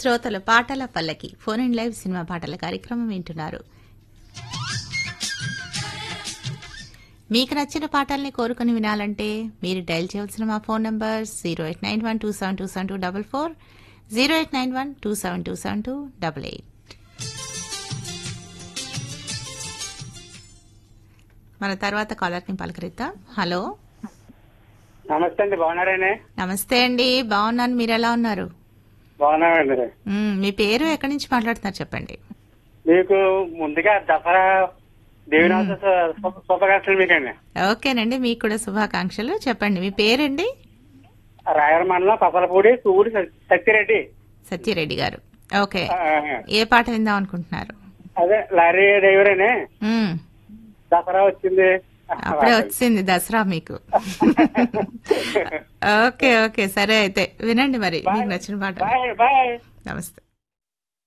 శ్రోతలు పాటల పల్లకి ఫోన్ ఇన్ లైవ్ సినిమా పాటల కార్యక్రమం వింటున్నారు మీకు నచ్చిన పాటల్ని కోరుకుని వినాలంటే మీరు డయల్ చేయవలసిన మా phone number zero eight nine one two seven two seven two double four zero eight nine one two seven two seven two double eight మన తర్వాత కాలర్ని పలకరిద్దాం హలో నమస్తే అండి బాగున్నారండి నమస్తే అండి బాగున్నాను మీరు ఎలా ఉన్నారు బాగున్నామండి మ్మ్, మీ పేరు ఎక్కడి నుంచి మాట్లాడుతున్నారు చెప్పండి మీకు ముందుగా దసరా దేవినాథ శుభాకాంక్షలు మీకండి ఓకేనండి మీకు కూడా శుభాకాంక్షలు చెప్పండి మీ పేరండి రాయల మండలం పపలపూడి పువ్వుడి సత్యరెడ్డి సత్యరెడ్డి గారు ఓకే ఆ, ఏ పాట విందాం అనుకుంటున్నారు అదే లారీ డ్రైవర్ అని మ్మ్, దసరా వచ్చింది అప్పుడే వచ్చింది దసరా మీకు ఓకే ఓకే సరే అయితే వినండి మరి మీకు నచ్చిన పాట బాయ్ బాయ్ నమస్తే